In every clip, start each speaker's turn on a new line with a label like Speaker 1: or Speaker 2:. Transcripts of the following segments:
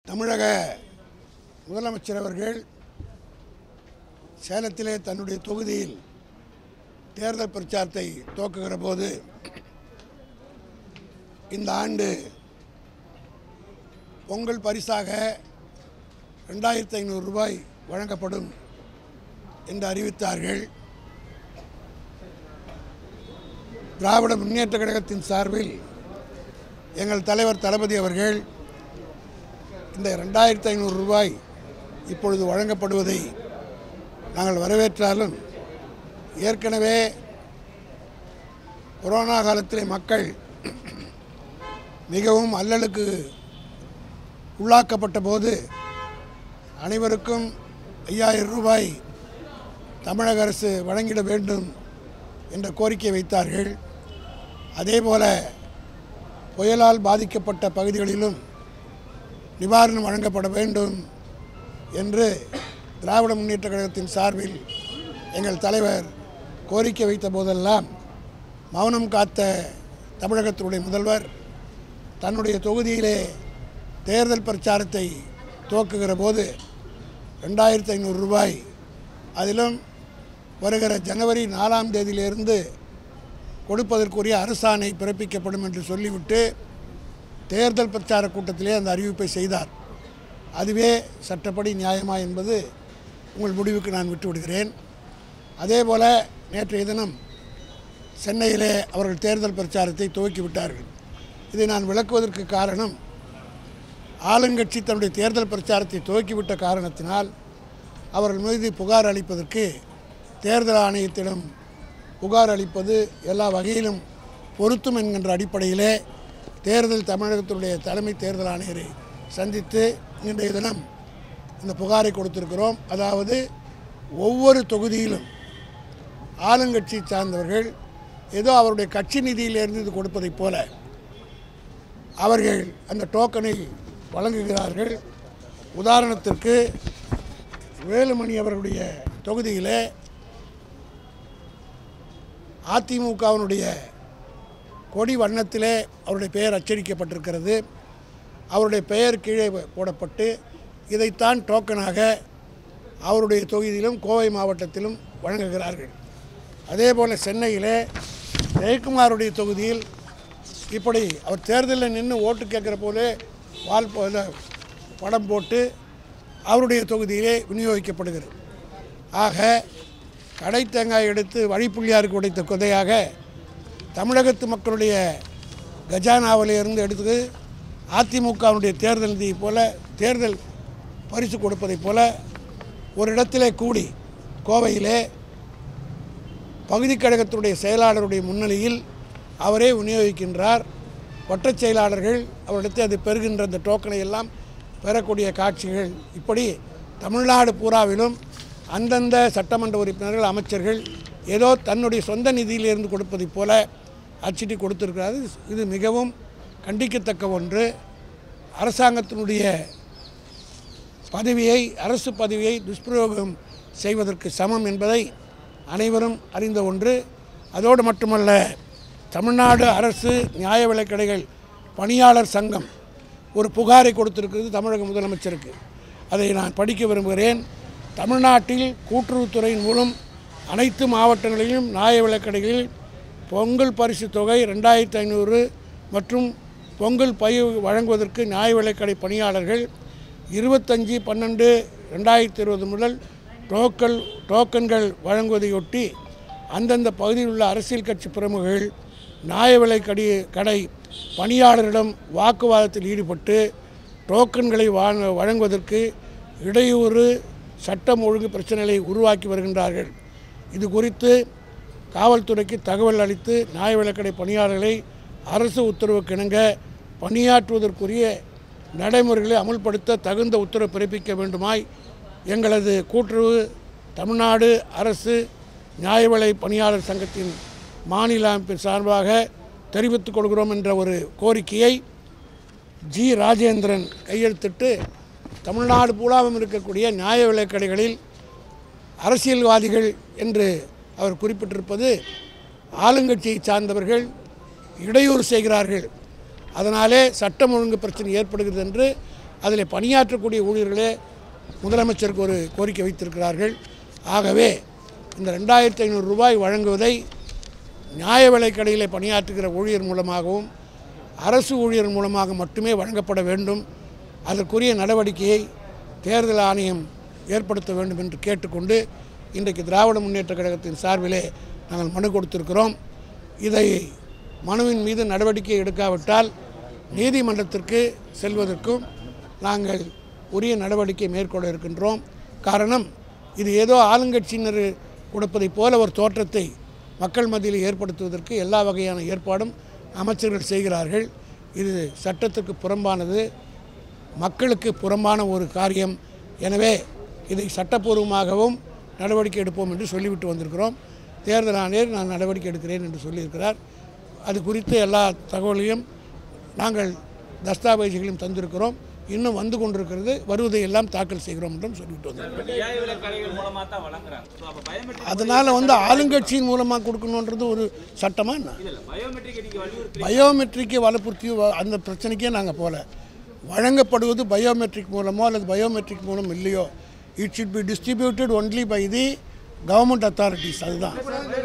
Speaker 1: தமிழக முதலமைச்சர் அவர்கள் சேலத்திலே தன்னுடைய தொகுதியில் தேர்தல் பிரச்சாரத்தை துவக்குகிற போது இந்த ஆண்டு பொங்கல் பரிசாக ரெண்டாயிரத்தி ஐநூறு ரூபாய் வழங்கப்படும் என்று அறிவித்தார்கள் திராவிட முன்னேற்ற கழகத்தின் சார்பில் எங்கள் தலைவர் தளபதி அவர்கள் இந்த ரெண்டாயிரத்தி ஐநூறு ரூபாய் இப்பொழுது வழங்கப்படுவதை நாங்கள் வரவேற்றாலும் ஏற்கனவே கொரோனா காலத்திலே மக்கள் மிகவும் அல்லலுக்கு உள்ளாக்கப்பட்ட போது அனைவருக்கும் ஐயாயிரம் ரூபாய் தமிழக அரசு வழங்கிட வேண்டும் என்ற கோரிக்கை வைத்தார்கள் அதேபோல புயலால் பாதிக்கப்பட்ட பகுதிகளிலும் நிவாரணம் வழங்கப்பட வேண்டும் என்று திராவிட முன்னேற்ற கழகத்தின் சார்பில் எங்கள் தலைவர் கோரிக்கை வைத்த போதெல்லாம் மௌனம் காத்த தமிழகத்தினுடைய முதல்வர் தன்னுடைய தொகுதியிலே தேர்தல் பிரச்சாரத்தை துவக்குகிற போது ரெண்டாயிரத்தி ஐநூறு ரூபாய் அதிலும் வருகிற ஜனவரி நாலாம் தேதியிலிருந்து கொடுப்பதற்குரிய அரசாணை பிறப்பிக்கப்படும் என்று சொல்லிவிட்டு தேர்தல் பிரச்சார கூட்டத்திலே அந்த அறிவிப்பை செய்தார் அதுவே சட்டப்படி நியாயமா என்பது உங்கள் முடிவுக்கு நான் விட்டு விடுகிறேன் அதே போல் நேற்றைய தினம் சென்னையிலே அவர்கள் தேர்தல் பிரச்சாரத்தை துவக்கி விட்டார்கள் இதை நான் விளக்குவதற்கு காரணம் ஆளுங்கட்சி தன்னுடைய தேர்தல் பிரச்சாரத்தை துவக்கிவிட்ட காரணத்தினால் அவர்கள் மீது புகார் அளிப்பதற்கு தேர்தல் ஆணையத்திடம் புகார் அளிப்பது எல்லா வகையிலும் பொருத்தும் என்கின்ற அடிப்படையிலே தேர்தல் தமிழகத்தினுடைய தலைமை தேர்தல் ஆணையரை சந்தித்து இன்றைய தினம் இந்த புகாரை கொடுத்திருக்கிறோம் அதாவது ஒவ்வொரு தொகுதியிலும் ஆளுங்கட்சி சார்ந்தவர்கள் ஏதோ அவருடைய கட்சி நிதியிலிருந்து இது கொடுப்பதைப் போல அவர்கள் அந்த டோக்கனை வழங்குகிறார்கள் உதாரணத்திற்கு வேலுமணி அவர்களுடைய தொகுதியிலே அதிமுகவினுடைய கொடி வண்ணத்திலே அவருடைய பெயர் அச்சடிக்கப்பட்டிருக்கிறது அவருடைய பெயர் கீழே போடப்பட்டு இதைத்தான் டோக்கனாக அவருடைய தொகுதியிலும் கோவை மாவட்டத்திலும் வழங்குகிறார்கள் அதே போல் சென்னையிலே ஜெயக்குமாருடைய தொகுதியில் இப்படி அவர் தேர்தலில் நின்று ஓட்டு கேட்குற போலே வால் போ- இத படம் போட்டு அவருடைய தொகுதியிலே விநியோகிக்கப்படுகிறது ஆக கடை தேங்காய் எடுத்து வழிப்புள்ளியாருக்கு உடைத்த கொதையாக தமிழகத்து மக்களுடைய கஜானாவிலே இருந்து எடுத்து அதிமுகவினுடைய தேர்தல் நிதியை போல தேர்தல் பரிசு கொடுப்பதைப் போல ஒரு இடத்திலே கூடி கோவையிலே பகுதி கழகத்தினுடைய செயலாளருடைய முன்னிலையில் அவரே விநியோகிக்கின்றார் வட்டச் செயலாளர்கள் அவரிடத்தில் அது பெறுகின்ற அந்த டோக்கனை எல்லாம் பெறக்கூடிய காட்சிகள் இப்படி தமிழ்நாடு பூராவிலும் அந்தந்த சட்டமன்ற உறுப்பினர்கள் அமைச்சர்கள் ஏதோ தன்னுடைய சொந்த நிதியிலிருந்து கொடுப்பதைப் போல அச்சிட்டு கொடுத்திருக்கிறார் இது மிகவும் கண்டிக்கத்தக்க ஒன்று அரசாங்கத்தினுடைய பதவியை அரசு பதவியை துஷ்பிரயோகம் செய்வதற்கு சமம் என்பதை அனைவரும் அறிந்த ஒன்று அதோடு மட்டுமல்ல தமிழ்நாடு அரசு நியாய விலைக் கடைகள் பணியாளர் சங்கம் ஒரு புகாரை கொடுத்திருக்கிறது தமிழக முதலமைச்சருக்கு அதை நான் படிக்க விரும்புகிறேன் தமிழ்நாட்டில் கூட்டுறவுத்துறையின் மூலம் அனைத்து மாவட்டங்களிலும் நியாய விலைக் கடைகளில் பொங்கல் பரிசு தொகை ரெண்டாயிரத்தி ஐநூறு மற்றும் பொங்கல் பை வழங்குவதற்கு நியாய விலைக்கடை பணியாளர்கள் இருபத்தஞ்சி பன்னெண்டு ரெண்டாயிரத்தி இருபது முதல் டோக்கல் டோக்கன்கள் வழங்குவதையொட்டி அந்தந்த பகுதியில் உள்ள அரசியல் கட்சி பிரமுகர்கள் நியாய விலைக்கடி கடை பணியாளரிடம் வாக்குவாதத்தில் ஈடுபட்டு டோக்கன்களை வா- வழங்குவதற்கு இடையூறு சட்டம் ஒழுங்கு பிரச்சனைகளை உருவாக்கி வருகின்றார்கள் இது குறித்து காவல்துறைக்கு தகவல் அளித்து நியாய விலைக்கடை பணியாளர்களை அரசு உத்தரவுக்கு இணங்க பணியாற்றுவதற்குரிய நடைமுறைகளை அமுல்படுத்த தகுந்த உத்தரவு பிறப்பிக்க வேண்டுமாய் எங்களது கூட்டுறவு தமிழ்நாடு அரசு நியாய விலை பணியாளர் சங்கத்தின் மாநில அமைப்பின் சார்பாக தெரிவித்துக் கொள்கிறோம் என்ற ஒரு கோரிக்கையை ஜி ராஜேந்திரன் கையெழுத்திட்டு தமிழ்நாடு பூலாவும் இருக்கக்கூடிய நியாய விலைக் கடைகளில் அரசியல்வாதிகள் என்று அவர் குறிப்பிட்டிருப்பது ஆளுங்கட்சியை சார்ந்தவர்கள் இடையூறு செய்கிறார்கள் அதனாலே சட்டம் ஒழுங்கு பிரச்சனை ஏற்படுகிறது என்று அதில் பணியாற்றக்கூடிய ஊழியர்களே முதலமைச்சருக்கு ஒரு கோரிக்கை வைத்திருக்கிறார்கள் ஆகவே இந்த ரெண்டாயிரத்தி ஐநூறு ரூபாய் வழங்குவதை நியாய விலைக் கடையில் பணியாற்றுகிற ஊழியர் மூலமாகவும் அரசு ஊழியர் மூலமாக மட்டுமே வழங்கப்பட வேண்டும் அதற்குரிய நடவடிக்கையை தேர்தல் ஆணையம் ஏற்படுத்த வேண்டும் என்று கேட்டுக்கொண்டு இன்றைக்கு திராவிட முன்னேற்றக் கழகத்தின் சார்பிலே நாங்கள் மனு கொடுத்திருக்கிறோம் இதை மனுவின் மீது நடவடிக்கை எடுக்காவிட்டால் நீதிமன்றத்திற்கு செல்வதற்கும் நாங்கள் உரிய நடவடிக்கை மேற்கொள்ள இருக்கின்றோம் காரணம் இது ஏதோ ஆளுங்கட்சியினர் கொடுப்பதைப் போல ஒரு தோற்றத்தை மக்கள் மத்தியில் ஏற்படுத்துவதற்கு எல்லா வகையான ஏற்பாடும் அமைச்சர்கள் செய்கிறார்கள் இது சட்டத்துக்கு புறம்பானது மக்களுக்கு புறம்பான ஒரு காரியம் எனவே இதை சட்டப்பூர்வமாகவும் நடவடிக்கை எடுப்போம் என்று சொல்லிவிட்டு வந்திருக்கிறோம் தேர்தல் ஆணையர் நான் நடவடிக்கை எடுக்கிறேன் என்று சொல்லியிருக்கிறார் அது குறித்து எல்லா தகவலையும் நாங்கள் தஸ்தாவேஜுகளையும் தந்திருக்கிறோம் இன்னும் வந்து கொண்டிருக்கிறது வருவதை எல்லாம் தாக்கல் செய்கிறோம் என்றும் சொல்லிவிட்டு வந்திருக்கிறோம்
Speaker 2: நியாய விலை கடைகள் மூலமா தான் வழங்குறாங்க ஸோ அப்போ பயோமெட்ரிக்
Speaker 1: அதனால் வந்து ஆளுங்கட்சியின் மூலமாக கொடுக்கணுன்றது ஒரு சட்டமாக என்ன
Speaker 2: இல்ல பயோமெட்ரிக் நீங்க வலியுறுத்தி
Speaker 1: பயோமெட்ரிக்கை வலுப்படுத்தி வ- அந்த பிரச்சனைக்கே நாங்கள் போகல வழங்கப்படுவது பயோமெட்ரிக் மூலமோ அல்லது பயோமெட்ரிக் மூலம் இல்லையோ it should be distributed only by the government authorities அதுதான்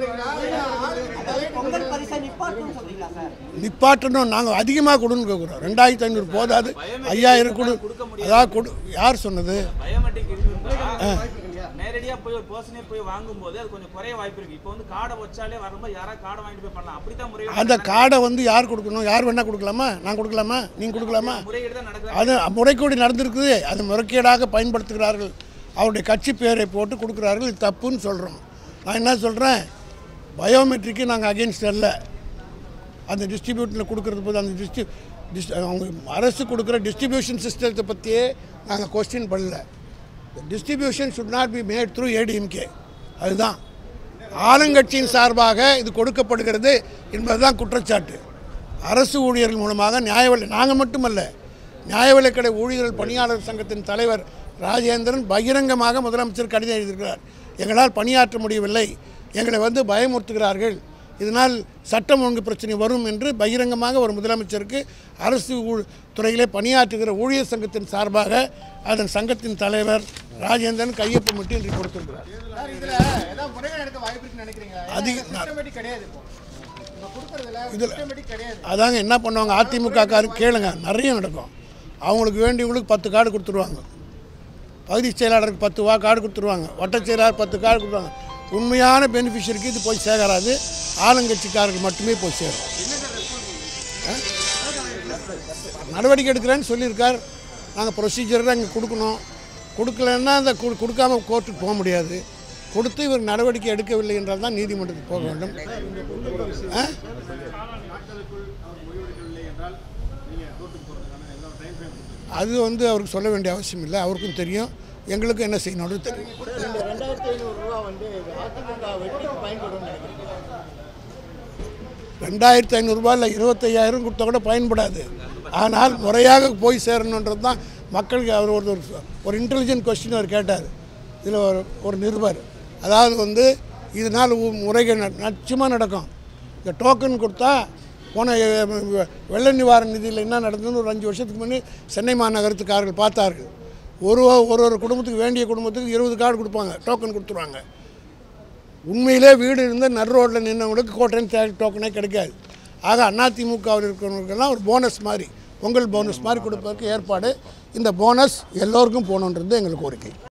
Speaker 3: பொங்கல் பரிசை நிப்பாட்டணும்னு சொல்றீங்களா சார்
Speaker 1: நிப்பாட்டணும் நாங்கள் அதிகமாக கொடுன்னு கேட்குறோம் ரெண்டாயிரத்தி ஐநூறு போதாது ஐயாயிரம் கொடு அதாவது கொடு யார் சொன்னது
Speaker 2: பயோமெட்ரிக் இருந்தா நேரடியா போய் ஒரு பர்சனே போய் வாங்கும்போது அது கொஞ்சம் குறைய வாய்ப்பு இருக்கு இப்போ வந்து கார்டை வச்சாலே வரும்போது யாராவது கார்டை வாங்கிட்டு போய் பண்ணலாம் அப்படித்தான் முறையீடு
Speaker 1: அந்த கார்டை வந்து யார் கொடுக்கணும் யார் வேணால் கொடுக்கலாமா நான் கொடுக்கலாமா நீங்கள் கொடுக்கலாமா
Speaker 2: முறையீடு தான் நடக்குது
Speaker 1: அது முறைகேடு நடந்திருக்குது அது முறைகேடாக பயன்படுத்துகிறார்கள் அவருடைய கட்சி பேரை போட்டு கொடுக்குறார்கள் இது தப்புன்னு சொல்கிறோம் நான் என்ன சொல்கிறேன் பயோமெட்ரிக்கு நாங்கள் அகேன்ஸ்ட் அல்ல அந்த டிஸ்ட்ரிபியூட்டில் கொடுக்குறது போது அந்த டிஸ்ட்ரி டிஸ் அவங்க அரசு கொடுக்குற டிஸ்ட்ரிபியூஷன் சிஸ்டத்தை பற்றியே நாங்கள் கொஸ்டின் பண்ணல distribution should not be made through ADMK அதுதான் ஆளுங்கட்சியின் சார்பாக இது கொடுக்கப்படுகிறது என்பதுதான் குற்றச்சாட்டு அரசு ஊழியர்கள் மூலமாக நியாய விலை நாங்கள் மட்டுமல்ல நியாய விலைக்கடை ஊழியர்கள் பணியாளர் சங்கத்தின் தலைவர் ராஜேந்திரன் பகிரங்கமாக முதலமைச்சர் கடிதம் எழுதியிருக்கிறார் எங்களால் பணியாற்ற முடியவில்லை எங்களை வந்து பயமுறுத்துகிறார்கள் இதனால் சட்டம் ஒழுங்கு பிரச்சனை வரும் என்று பகிரங்கமாக ஒரு முதலமைச்சருக்கு அரசு ஊ- துறையிலே பணியாற்றுகிற ஊழியர் சங்கத்தின் சார்பாக அதன் சங்கத்தின் தலைவர் ராஜேந்திரன் கையொப்பமிட்டு இன்று கொடுத்திருக்கிறார்
Speaker 4: சார் இதுல ஏதாவது முறைகள் எடுக்க வாய்ப்பு இருக்குன்னு நினைக்கிறீங்களா
Speaker 1: அதிக-
Speaker 4: சிஸ்டமேட்டிக் கிடையாது இப்போ இப்போ கொடுக்கறதுல
Speaker 1: இதுல-
Speaker 4: சிஸ்டமேட்டிக் கிடையாது
Speaker 1: அதாங்க என்ன பண்ணுவாங்க அதிமுக காரர் கேளுங்க நிறைய நடக்கும் அவங்களுக்கு வேண்டியவங்களுக்கு பத்து கார்டு கொடுத்துருவாங்க பகுதி செயலாளருக்கு பத்து வா கார்டு கொடுத்துருவாங்க வட்ட செயலாளர் பத்து கார்டு கொடுத்துருவாங்க உண்மையான பெனிஃபிஷரிக்கு இது போய் சேராது ஆளுங்கட்சிக்காரர்கள் மட்டுமே போய் சேரும் ஆ? நடவடிக்கை எடுக்கிறேன்னு சொல்லியிருக்கார் நாங்கள் ப்ரொசீஜராக இங்கே கொடுக்கணும் கொடுக்கலன்னா அந்த கொடு- கொடுக்காம கோர்ட்டுக்கு போக முடியாது கொடுத்து இவர் நடவடிக்கை எடுக்கவில்லை என்றால் தான் நீதிமன்றத்துக்கு போக வேண்டும் ஆ அது வந்து அவருக்கு சொல்ல வேண்டிய அவசியம் இல்லை அவருக்கும் தெரியும் எங்களுக்கும் என்ன செய்யணும்னு தெரியும்
Speaker 4: இந்த ரெண்டாயிரத்தி ஐநூறு ரூபா வந்து அதிமுக வெற்றிக்கு பயன்படும் நினைக்கிறீங்க
Speaker 1: ரெண்டாயிரத்தி ஐநூறுரூபா இல்லை இருபத்தையாயிரம் கொடுத்தா கூட பயன்படாது ஆனால் முறையாக போய் சேரணுன்றது தான் மக்களுக்கு அவர் ஒரு ஒரு- ஒரு இன்டெலிஜென்ட் கொஸ்டின் அவர் கேட்டார் இதில் ஒரு ஒரு நிருபர் அதாவது வந்து இதனால் உ- முறைகள் ந- நிச்சயமாக நடக்கும் இந்த டோக்கன் கொடுத்தா போன எ- வெ- வெள்ள நிவாரண நிதியில் என்ன நடந்ததுன்னு ஒரு அஞ்சு வருஷத்துக்கு முன்னே சென்னை மாநகரத்துக்காரர்கள் பார்த்தார்கள் ஒரு ஒரு ஒரு குடும்பத்துக்கு வேண்டிய குடும்பத்துக்கு இருபது கார்டு கொடுப்பாங்க டோக்கன் கொடுத்துருவாங்க உண்மையிலே வீடு இருந்தால் நடு ரோட்டில் நின்றவங்களுக்கு கோட்டன் தேடி டோக்கனே கிடைக்காது ஆக அதிமுகவில் இருக்கிறவங்களுக்கெல்லாம் ஒரு போனஸ் மாதிரி பொங்கல் போனஸ் மாதிரி கொடுப்பதற்கு ஏற்பாடு இந்த போனஸ் எல்லோருக்கும் போகணுன்றது எங்களுக்கு கோரிக்கை